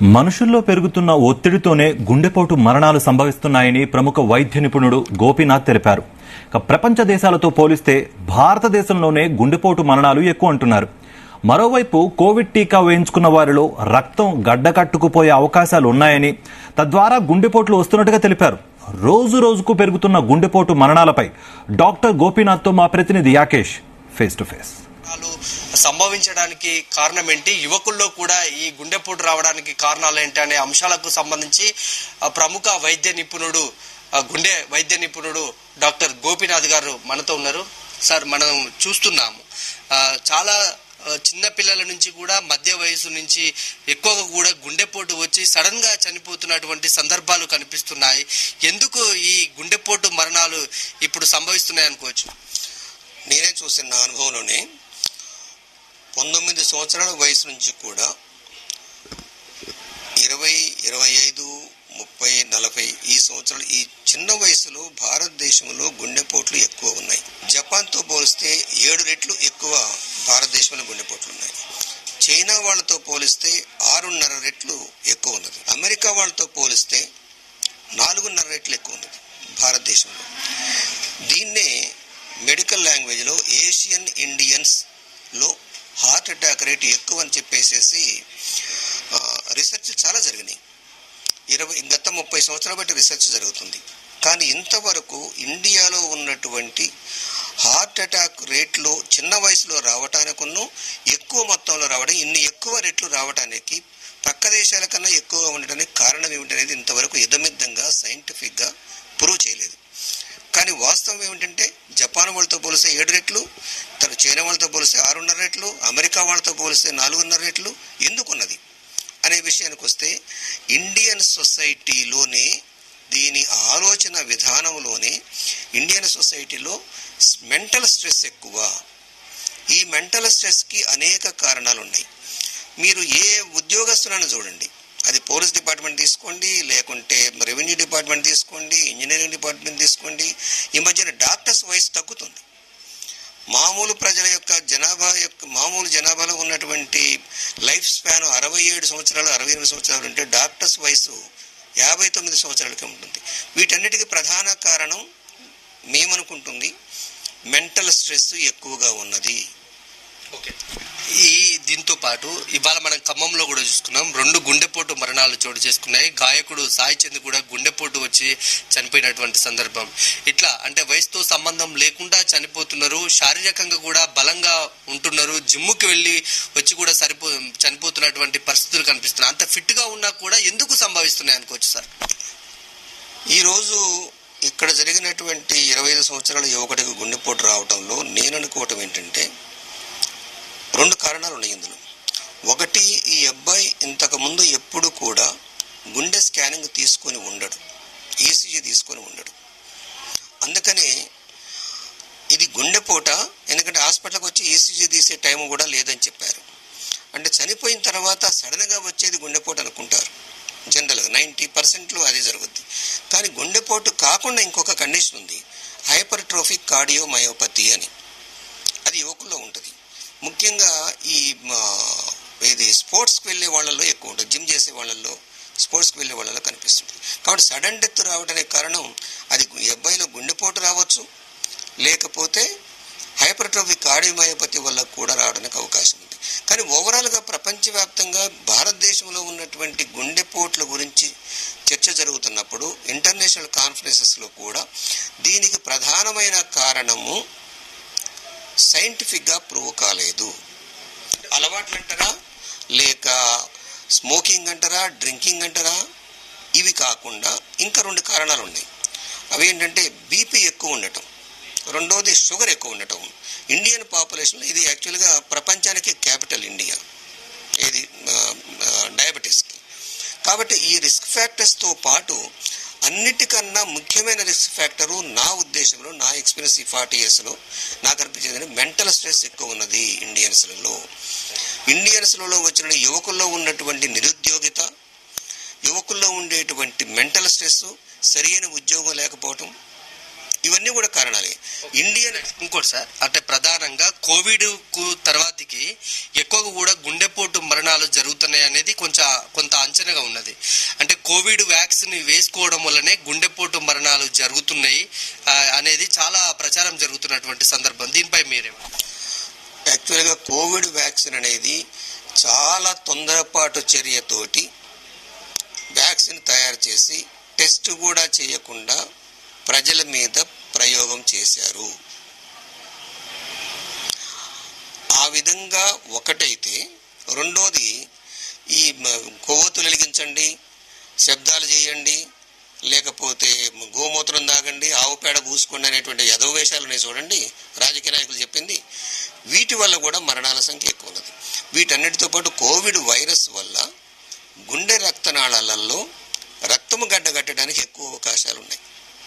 మనుషుల్లో పెరుగుతున్న ఒత్తిడితోనే గుండెపోటు మరణాలు సంభవిస్తున్నాయని ప్రముఖ వైద్య నిపుణుడు గోపీనాథ్ తెలిపారు ఇక ప్రపంచ దేశాలతో పోలిస్తే భారతదేశంలోనే గుండెపోటు మరణాలు ఎక్కువ అంటున్నారు మరోవైపు కోవిడ్ టీకా వేయించుకున్న వారిలో రక్తం గడ్డకట్టుకుపోయే అవకాశాలు ఉన్నాయని తద్వారా గుండెపోట్లు వస్తున్నట్టుగా తెలిపారు రోజు రోజుకు పెరుగుతున్న గుండెపోటు మరణాలపై డాక్టర్ గోపీనాథ్తో మా ప్రతినిధి యాకేష్ ఫేస్ టు ఫేస్ మరణాలు సంభవించడానికి కారణం ఏంటి యువకుల్లో కూడా ఈ గుండెపోటు రావడానికి కారణాలు ఏంటి అనే అంశాలకు సంబంధించి ఆ, ప్రముఖ వైద్య నిపుణుడు ఆ, గుండె వైద్య నిపుణుడు డాక్టర్ గోపీనాథ్ గారు మనతో ఉన్నారు సార్ మనం చూస్తున్నాము ఆ, చాలా ఆ, చిన్న పిల్లల నుంచి కూడా మధ్య వయసు నుంచి ఎక్కువగా కూడా గుండెపోటు వచ్చి సడన్ గా చనిపోతున్నటువంటి సందర్భాలు కనిపిస్తున్నాయి ఎందుకు ఈ గుండెపోటు మరణాలు ఇప్పుడు సంభవిస్తున్నాయి అనుకోవచ్చు నేనే చూసిన నా అనుభవంలోనే పంతొమ్మిది సంవత్సరాల వయసు నుంచి కూడా ఇరవై ఇరవై ఐదు ముప్పై నలభై ఈ సంవత్సరాలు ఈ చిన్న వయసులో భారతదేశంలో గుండెపోట్లు ఎక్కువ ఉన్నాయి జపాన్తో పోలిస్తే ఏడు రెట్లు ఎక్కువ భారతదేశంలో గుండెపోట్లు ఉన్నాయి చైనా వాళ్ళతో పోలిస్తే ఆరున్నర రెట్లు ఎక్కువ ఉన్నది అమెరికా వాళ్ళతో పోలిస్తే నాలుగున్నర రెట్లు ఎక్కువ ఉన్నది భారతదేశంలో దీన్నే మెడికల్ లాంగ్వేజ్లో ఏషియన్ ఇండియన్స్లో హార్ట్ అటాక్ రేట్ ఎక్కువ అని చెప్పేసేసి ఆ, రీసెర్చ్ చాలా జరిగినాయి ఇరవై గత ముప్పై సంవత్సరాల బట్టి రీసెర్చ్ జరుగుతుంది కానీ ఇంతవరకు ఇండియాలో ఉన్నటువంటి హార్ట్ అటాక్ రేట్లు చిన్న వయసులో రావటానికును ఎక్కువ మొత్తంలో రావడం ఇన్ని ఎక్కువ రెట్లు రావడానికి పక్క దేశాల కన్నా ఎక్కువగా ఉండడానికి కారణం ఏమిటనేది ఇంతవరకు ఇదమిద్దంగా సైంటిఫిక్గా ప్రూవ్ చేయలేదు కానీ వాస్తవం ఏమిటంటే జపాన్ వాళ్ళతో పోలిస్తే ఏడు రెట్లు తను చైనా వాళ్ళతో పోలిస్తే ఆరున్నర రెట్లు అమెరికా వాళ్ళతో పోలిస్తే నాలుగున్నర రెట్లు ఎందుకున్నది అనే విషయానికి వస్తే ఇండియన్ సొసైటీలోనే దీని ఆలోచన విధానంలోనే ఇండియన్ సొసైటీలో మెంటల్ స్ట్రెస్ ఎక్కువ ఈ మెంటల్ స్ట్రెస్కి అనేక కారణాలు ఉన్నాయి మీరు ఏ ఉద్యోగస్తులను చూడండి అది పోలీస్ డిపార్ట్మెంట్ తీసుకోండి లేకుంటే రెవెన్యూ డిపార్ట్మెంట్ తీసుకోండి ఇంజనీరింగ్ డిపార్ట్మెంట్ తీసుకోండి ఈ మధ్యన డాక్టర్స్ వయసు తగ్గుతుంది మామూలు ప్రజల యొక్క జనాభా యొక్క మామూలు జనాభాలో ఉన్నటువంటి లైఫ్ స్పాన్ అరవై ఏడు సంవత్సరాలు అరవై ఎనిమిది సంవత్సరాలు ఉంటే డాక్టర్స్ వయసు యాభై తొమ్మిది సంవత్సరాలకి ఉంటుంది వీటన్నిటికీ ప్రధాన కారణం మేమనుకుంటుంది మెంటల్ స్ట్రెస్ ఎక్కువగా ఉన్నది ఓకే ఈ దీంతో పాటు ఇవాళ మనం ఖమ్మంలో కూడా చూసుకున్నాం రెండు గుండెపోటు మరణాలు చోటు చేసుకున్నాయి గాయకుడు సాయి చంద్ కూడా గుండెపోటు వచ్చి చనిపోయినటువంటి సందర్భం ఇట్లా అంటే వయసుతో సంబంధం లేకుండా చనిపోతున్నారు శారీరకంగా కూడా బలంగా ఉంటున్నారు జిమ్ముకి వెళ్ళి వచ్చి కూడా సరిపో చనిపోతున్నటువంటి పరిస్థితులు కనిపిస్తున్నాయి అంత ఫిట్ గా ఉన్నా కూడా ఎందుకు సంభవిస్తున్నాయి అనుకోవచ్చు సార్ ఈరోజు ఇక్కడ జరిగినటువంటి ఇరవై ఐదు సంవత్సరాల యువకుడికి గుండెపోటు రావడంలో నేను అనుకోవటం ఏంటంటే రెండు కారణాలు ఉన్నాయి ఇందులో ఒకటి ఈ అబ్బాయి ఇంతకు ముందు ఎప్పుడు కూడా గుండె స్కానింగ్ తీసుకొని ఉండడు ఈసీజీ తీసుకొని ఉండడు అందుకని ఇది గుండెపోట ఎందుకంటే హాస్పిటల్కి వచ్చి ఈసీజీ తీసే టైం కూడా లేదని చెప్పారు అంటే చనిపోయిన తర్వాత సడన్గా వచ్చేది గుండెపోటు అనుకుంటారు జనరల్గా నైంటీ పర్సెంట్లో అది జరుగుద్ది కానీ గుండెపోటు కాకుండా ఇంకొక కండిషన్ ఉంది హైపర్ ట్రోఫిక్ కార్డియోమయోపతి అని అది యువకుల్లో ఉంటుంది ముఖ్యంగా ఈ మా, ఇది స్పోర్ట్స్కి వెళ్ళే వాళ్ళల్లో ఎక్కువ ఉంటుంది జిమ్ చేసే వాళ్ళల్లో స్పోర్ట్స్కి వెళ్ళే వాళ్ళలో కనిపిస్తుంది కాబట్టి సడన్ డెత్ రావడానికి కారణం అది ఈ అబ్బాయిలో గుండెపోటు రావచ్చు లేకపోతే హైపర్ట్రోఫిక్ కార్డియోమయోపతి వల్ల కూడా రావడానికి అవకాశం ఉంది కానీ ఓవరాల్గా ప్రపంచవ్యాప్తంగా భారతదేశంలో ఉన్నటువంటి గుండెపోట్ల గురించి చర్చ జరుగుతున్నప్పుడు ఇంటర్నేషనల్ కాన్ఫరెన్సెస్లో కూడా దీనికి ప్రధానమైన కారణము సైంటిఫిక్గా ప్రూవ్ కాలేదు అలవాట్లు అంటారా లేక స్మోకింగ్ అంటారా డ్రింకింగ్ అంటారా ఇవి కాకుండా ఇంకా రెండు కారణాలు ఉన్నాయి అవి ఏంటంటే బీపీ ఎక్కువ ఉండటం రెండవది షుగర్ ఎక్కువ ఉండటం ఇండియన్ పాపులేషన్లో ఇది యాక్చువల్గా ప్రపంచానికి క్యాపిటల్ ఇండియా ఇది డయాబెటీస్కి కాబట్టి ఈ రిస్క్ ఫ్యాక్టర్స్తో పాటు అన్నిటికన్నా ముఖ్యమైన రిస్క్ ఫ్యాక్టరు నా ఉద్దేశంలో నా ఎక్స్పీరియన్స్ ఈ ఫార్టీ ఇయర్స్లో నాకు అనిపించింది మెంటల్ స్ట్రెస్ ఎక్కువ ఉన్నది ఇండియన్స్లలో ఇండియన్స్లలో వచ్చిన యువకుల్లో ఉన్నటువంటి నిరుద్యోగిత యువకుల్లో ఉండేటువంటి మెంటల్ స్ట్రెస్ సరియైన ఉద్యోగం లేకపోవటం ఇవన్నీ కూడా కారణాలే ఇండియన్ ఇంకోటి సార్ అంటే ప్రధానంగా కోవిడ్ కు తర్వాతకి ఎక్కువగా కూడా గుండెపోటు మరణాలు జరుగుతున్నాయి అనేది కొంచెం కొంత అంచనాగా ఉన్నది అంటే కోవిడ్ వ్యాక్సిన్ వేసుకోవడం వల్లనే గుండెపోటు మరణాలు జరుగుతున్నాయి ఆ, అనేది చాలా ప్రచారం జరుగుతున్నటువంటి సందర్భం దీనిపై మీరేమో యాక్చువల్గా కోవిడ్ వ్యాక్సిన్ అనేది చాలా తొందరపాటు చర్యతోటి వ్యాక్సిన్ తయారు చేసి టెస్ట్ కూడా చేయకుండా ప్రజల మీద ప్రయోగం చేశారు ఆ విధంగా ఒకటైతే రెండోది ఈ మ- కొవ్వొత్తులు వెలిగించండి శబ్దాలు చేయండి లేకపోతే గోమూత్రం తాగండి ఆవు పేడ పూసుకోండి అనేటువంటి యదవేశాలు ఉన్నాయి చూడండి రాజకీయ నాయకులు చెప్పింది వీటి వల్ల కూడా మరణాల సంఖ్య ఎక్కువ ఉన్నది వీటన్నిటితో పాటు కోవిడ్ వైరస్ వల్ల గుండె రక్తనాళాలలో రక్తము గడ్డగట్టడానికి ఎక్కువ అవకాశాలు ఉన్నాయి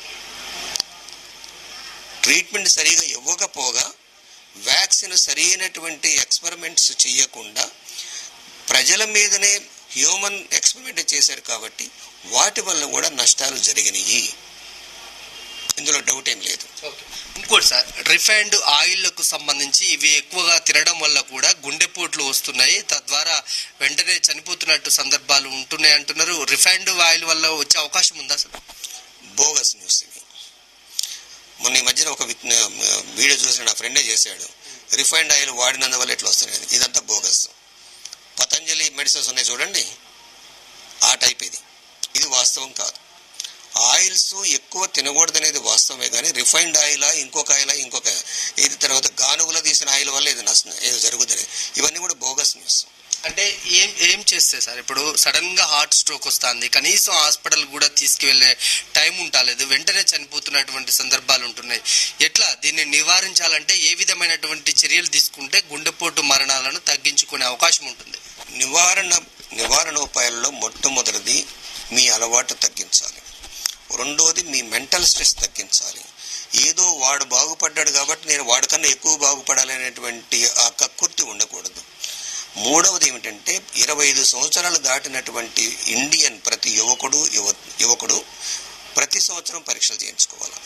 ట్రీట్మెంట్ సరిగా ఇవ్వకపోగా వ్యాక్సిన్ సరైనటువంటి ఎక్స్పెరిమెంట్స్ చేయకుండా ప్రజల మీదనే హ్యూమన్ ఎక్స్పెరిమెంట్ చేశారు కాబట్టి వాటి వల్ల కూడా నష్టాలు జరిగినాయి ఇందులో డౌట్ ఏం లేదు ఇంకోటి సార్ రిఫైన్డ్ ఆయిల్లకు సంబంధించి ఇవి ఎక్కువగా తినడం వల్ల కూడా గుండెపోట్లు వస్తున్నాయి తద్వారా వెంటనే చనిపోతున్నట్టు సందర్భాలు ఉంటున్నాయి అంటున్నారు రిఫైన్డ్ ఆయిల్ వల్ల వచ్చే అవకాశం ఉందా సార్ బోగస్ న్యూస్ ఇవి మొన్న ఈ మధ్యన ఒక విత్- వీడియో చూసిన నా ఫ్రెండే చేశాడు రిఫైన్డ్ ఆయిల్ వాడినందువల్ల ఎట్లా వస్తున్నాయి ఇదంతా బోగస్ పతంజలి మెడిసిన్స్ ఉన్నాయి చూడండి ఆ టైప్ ఇది ఇది వాస్తవం కాదు ఆయిల్స్ ఎక్కువ తినకూడదనేది వాస్తవమే కానీ రిఫైన్డ్ ఆయిలా ఇంకొక ఆయిలా ఇంకొక ఇది తర్వాత గానుగులో తీసిన ఆయిల్ వల్ల ఇది నష్టం ఏదో జరుగుతుంది ఇవన్నీ కూడా బోగస్ న్యూస్ అంటే ఏం ఏం చేస్తే సార్ ఇప్పుడు సడన్ గా హార్ట్ స్ట్రోక్ వస్తుంది కనీసం హాస్పిటల్ కూడా తీసుకువెళ్ళే టైం ఉంటలేదు వెంటనే చనిపోతున్నటువంటి సందర్భాలు ఉంటున్నాయి ఎట్లా దీన్ని నివారించాలంటే ఏ విధమైనటువంటి చర్యలు తీసుకుంటే గుండెపోటు మరణాలను తగ్గించుకునే అవకాశం ఉంటుంది నివారణ నివారణోపాయాల్లో మొట్టమొదటిది మీ అలవాటు తగ్గించాలి రెండోది మీ మెంటల్ స్ట్రెస్ తగ్గించాలి ఏదో వాడు బాగుపడ్డాడు కాబట్టి నేను వాడికన్నా ఎక్కువ బాగుపడాలి అనేటువంటి ఆ కక్కుర్తి ఉండకూడదు మూడవది ఏమిటంటే ఇరవై ఐదు సంవత్సరాలు దాటినటువంటి ఇండియన్ ప్రతి యువకుడు యువ యువకుడు ప్రతి సంవత్సరం పరీక్షలు చేయించుకోవాలి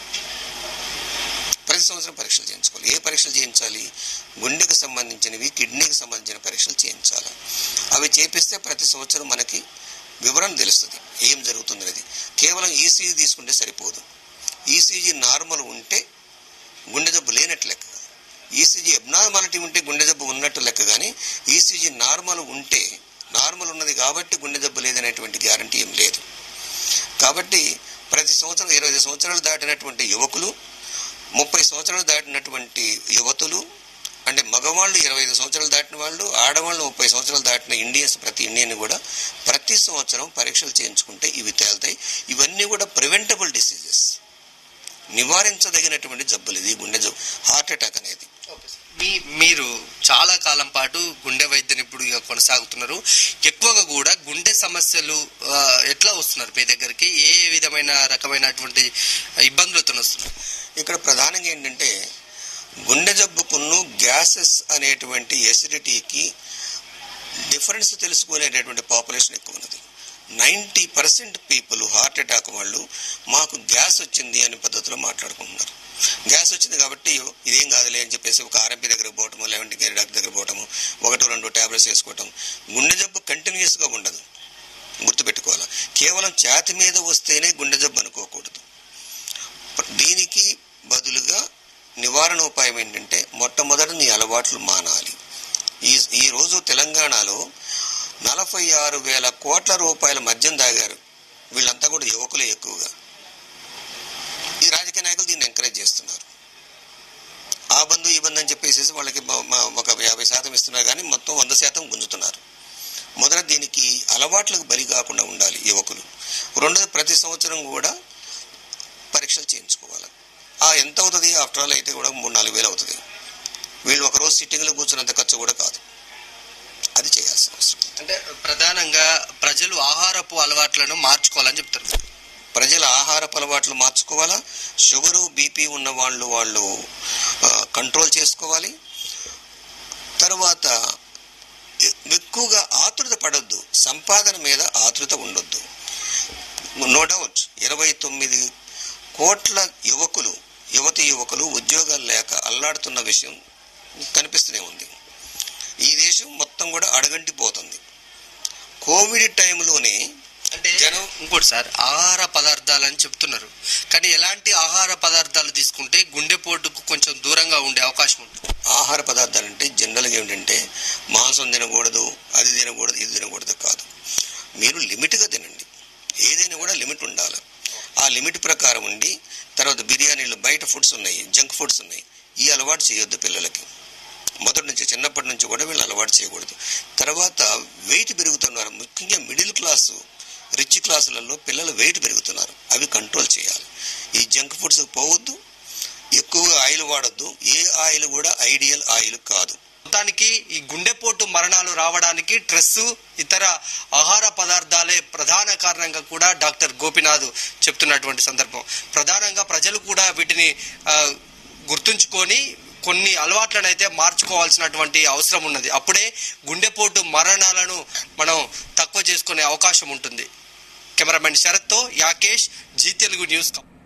ప్రతి సంవత్సరం పరీక్షలు చేయించుకోవాలి ఏ పరీక్షలు చేయించాలి గుండెకు సంబంధించినవి కిడ్నీకి సంబంధించిన పరీక్షలు చేయించాలి అవి చేపిస్తే ప్రతి సంవత్సరం మనకి వివరణ తెలుస్తుంది ఏం జరుగుతుందనేది కేవలం ఈసీజీ తీసుకుంటే సరిపోదు ఈసీజీ నార్మల్ ఉంటే గుండె జబ్బు లేనట్టు లెక్క ఈసీజీ అబ్నార్మాలిటీ ఉంటే గుండె జబ్బు ఉన్నట్టు లెక్క కానీ ఈసీజీ నార్మల్ ఉంటే నార్మల్ ఉన్నది కాబట్టి గుండె జబ్బు లేదనేటువంటి గ్యారంటీ ఏం లేదు కాబట్టి ప్రతి సంవత్సరం ఇరవై ఐదు సంవత్సరాలు దాటినటువంటి యువకులు ముప్పై సంవత్సరాలు దాటినటువంటి యువతులు అంటే మగవాళ్ళు ఇరవై ఐదు సంవత్సరాలు దాటిన వాళ్ళు ఆడవాళ్ళు ముప్పై సంవత్సరాలు దాటిన ఇండియన్స్ ప్రతి ఇండియన్ కూడా ప్రతి సంవత్సరం పరీక్షలు చేయించుకుంటే ఇవి తేలుతాయి ఇవన్నీ కూడా ప్రివెంటబుల్ డిసీజెస్ నివారించదగినటువంటి జబ్బులు ఇది గుండె జబ్బు హార్ట్ అటాక్ అనేది మీ మీరు చాలా కాలం పాటు గుండె వైద్య నిపుణుడిగా కొనసాగుతున్నారు ఎక్కువగా కూడా గుండె సమస్యలు ఆ, ఎట్లా వస్తున్నారు మీ దగ్గరికి ఏ విధమైన రకమైనటువంటి ఇబ్బందులతో వస్తున్నారు ఇక్కడ ప్రధానంగా ఏంటంటే గుండె జబ్బుకును గ్యాసెస్ అనేటువంటి ఎసిడిటీకి డిఫరెన్స్ తెలుసుకునేటటువంటి పాపులేషన్ ఎక్కువ ఉన్నది ninety percent people heart attack వాళ్ళు మాకు గ్యాస్ వచ్చింది అనే పద్ధతిలో మాట్లాడుకుంటున్నారు గ్యాస్ వచ్చింది కాబట్టి ఇదేం కాదులే అని చెప్పేసి ఒక ఆర్ఎంపీ దగ్గర పోవటము లేదంటే వేరే డాక్టర్ దగ్గర పోవటము ఒకటి రెండు టాబ్లెట్స్ వేసుకోవటం గుండె జబ్బు కంటిన్యూస్గా ఉండదు గుర్తుపెట్టుకోవాలి కేవలం ఛాతి మీద వస్తేనే గుండె జబ్బు అనుకోకూడదు దీనికి బదులుగా నివారణ ఉపాయం ఏంటంటే మొట్టమొదట నీ అలవాట్లు మానాలి ఈ ఈ రోజు తెలంగాణలో నలభై ఆరు వేల కోట్ల రూపాయల మద్యం తాగారు వీళ్ళంతా కూడా యువకులే ఎక్కువగా ఈ రాజకీయ నాయకులు దీన్ని ఎంకరేజ్ చేస్తున్నారు ఆ బంధు ఈ బంధు అని చెప్పేసి వాళ్ళకి మ- మ- ఒక యాభై శాతం ఇస్తున్నారు కానీ మొత్తం వంద శాతం గుంజుతున్నారు మొదట దీనికి అలవాట్లకు బలి కాకుండా ఉండాలి యువకులు రెండోది ప్రతి సంవత్సరం కూడా పరీక్షలు చేయించుకోవాలి ఆ ఎంత అవుతుంది ఆఫ్టర్ ఆల్ అయితే కూడా మూడు నాలుగు వేలు అవుతుంది వీళ్ళు ఒకరోజు సిట్టింగ్లో కూర్చున్నంత ఖర్చు కూడా కాదు అది చేయాల్సిన అవసరం అంటే ప్రధానంగా ప్రజలు ఆహారపు అలవాట్లను మార్చుకోవాలని చెప్తారు ప్రజల ఆహారపు అలవాట్లు మార్చుకోవాలా షుగరు బీపీ ఉన్న వాళ్ళు వాళ్ళు ఆ, కంట్రోల్ చేసుకోవాలి తర్వాత ఎ- ఎక్కువగా ఆతృత పడొద్దు సంపాదన మీద ఆతృత ఉండొద్దు నో డౌట్ ఇరవై తొమ్మిది కోట్ల యువకులు యువతి యువకులు ఉద్యోగాలు లేక అల్లాడుతున్న విషయం కనిపిస్తూనే ఉంది ఈ దేశం మొత్తం కూడా అడగంటిపోతుంది కోవిడ్ టైంలోనే అంటే జనం ఇంకోటి సార్ ఆహార పదార్థాలు అని చెప్తున్నారు కానీ ఎలాంటి ఆహార పదార్థాలు తీసుకుంటే గుండెపోటుకు కొంచెం దూరంగా ఉండే అవకాశం ఉంటుంది ఆహార పదార్థాలు అంటే జనరల్గా ఏమిటంటే మాంసం తినకూడదు అది తినకూడదు ఇది తినకూడదు కాదు మీరు లిమిట్గా తినండి ఏదైనా కూడా లిమిట్ ఉండాలి ఆ లిమిట్ ప్రకారం ఉండి తర్వాత బిర్యానీలు బయట ఫుడ్స్ ఉన్నాయి జంక్ ఫుడ్స్ ఉన్నాయి ఈ అలవాటు చేయొద్దు పిల్లలకి మొదటి నుంచి చిన్నప్పటి నుంచి కూడా వీళ్ళు అలవాటు చేయకూడదు తర్వాత వెయిట్ పెరుగుతున్నారు ముఖ్యంగా మిడిల్ క్లాసు రిచ్ క్లాసులలో పిల్లలు వెయిట్ పెరుగుతున్నారు అవి కంట్రోల్ చేయాలి ఈ జంక్ ఫుడ్స్ పోవద్దు ఎక్కువగా ఆయిల్ వాడొద్దు ఏ ఆయిల్ కూడా ఐడియల్ ఆయిల్ కాదు మొత్తానికి ఈ గుండెపోటు మరణాలు రావడానికి స్ట్రెస్ ఇతర ఆహార పదార్థాలే ప్రధాన కారణంగా కూడా డాక్టర్ గోపినాథ్ చెప్తున్నటువంటి సందర్భం ప్రధానంగా ప్రజలు కూడా వీటిని ఆ, గుర్తుంచుకొని కొన్ని అలవాట్లను అయితే మార్చుకోవాల్సినటువంటి అవసరం ఉన్నది అప్పుడే గుండెపోటు మరణాలను మనం తక్కువ చేసుకునే అవకాశం ఉంటుంది కెమెరామెన్ శరత్తో యాకేష్ జీ తెలుగు న్యూస్